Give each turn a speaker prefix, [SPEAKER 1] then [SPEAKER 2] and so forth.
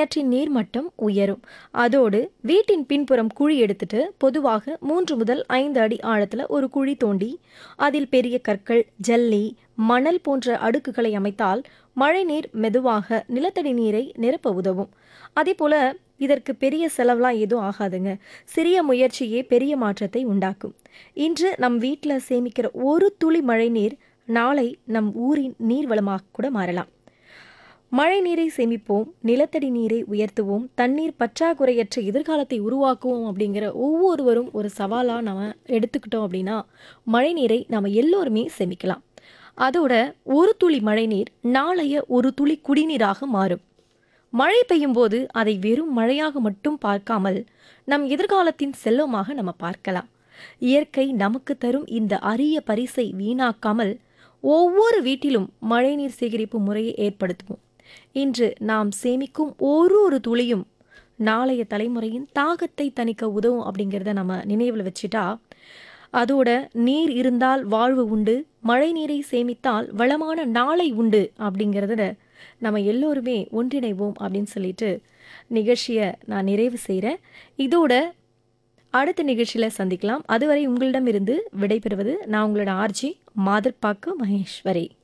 [SPEAKER 1] கிணற்றின் நீர்மட்டம் உயரும் அதோடு வீட்டின் பின்புறம் குழி எடுத்துட்டு பொதுவாக மூன்று முதல் ஐந்து அடி ஆழத்தில் ஒரு குழி தோண்டி அதில் பெரிய கற்கள் ஜல்லி மணல் போன்ற அடுக்குகளை அமைத்தால் மழைநீர் மெதுவாக நிலத்தடி நீரை நிரப்ப உதவும் அதே போல இதற்கு பெரிய செலவுலாம் எதுவும் ஆகாதுங்க சிறிய முயற்சியே பெரிய மாற்றத்தை உண்டாக்கும் இன்று நம் வீட்டில் சேமிக்கிற ஒரு துளி மழைநீர் நாளை நம் ஊரின் நீர்வளமாக கூட மாறலாம் மழை நீரை சேமிப்போம் நிலத்தடி நீரை உயர்த்துவோம் தண்ணீர் பற்றாக்குறையற்ற எதிர்காலத்தை உருவாக்குவோம் அப்படிங்கிற ஒவ்வொருவரும் ஒரு சவாலாக நம்ம எடுத்துக்கிட்டோம் அப்படின்னா மழை நீரை நாம் எல்லோருமே சேமிக்கலாம் அதோட ஒரு துளி மழைநீர் நாளைய ஒரு துளி குடிநீராக மாறும் மழை பெய்யும் போது அதை வெறும் மழையாக மட்டும் பார்க்காமல் நம் எதிர்காலத்தின் செல்வமாக நம்ம பார்க்கலாம் இயற்கை நமக்கு தரும் இந்த அரிய பரிசை வீணாக்காமல் ஒவ்வொரு வீட்டிலும் மழைநீர் சேகரிப்பு முறையை ஏற்படுத்துவோம் இன்று நாம் சேமிக்கும் ஒரு ஒரு துளியும் நாளைய தலைமுறையின் தாகத்தை தணிக்க உதவும் அப்படிங்கிறத நம்ம நினைவில் வச்சுட்டா அதோட நீர் இருந்தால் வாழ்வு உண்டு மழை நீரை சேமித்தால் வளமான நாளை உண்டு அப்படிங்கிறத நம்ம எல்லோருமே ஒன்றிணைவோம் அப்படின்னு சொல்லிட்டு நிகழ்ச்சியை நான் நிறைவு செய்கிறேன் இதோட அடுத்த நிகழ்ச்சியில் சந்திக்கலாம் அதுவரை உங்களிடமிருந்து விடைபெறுவது நான் உங்களோட ஆர்ஜி மாதர்பாக்கு மகேஸ்வரி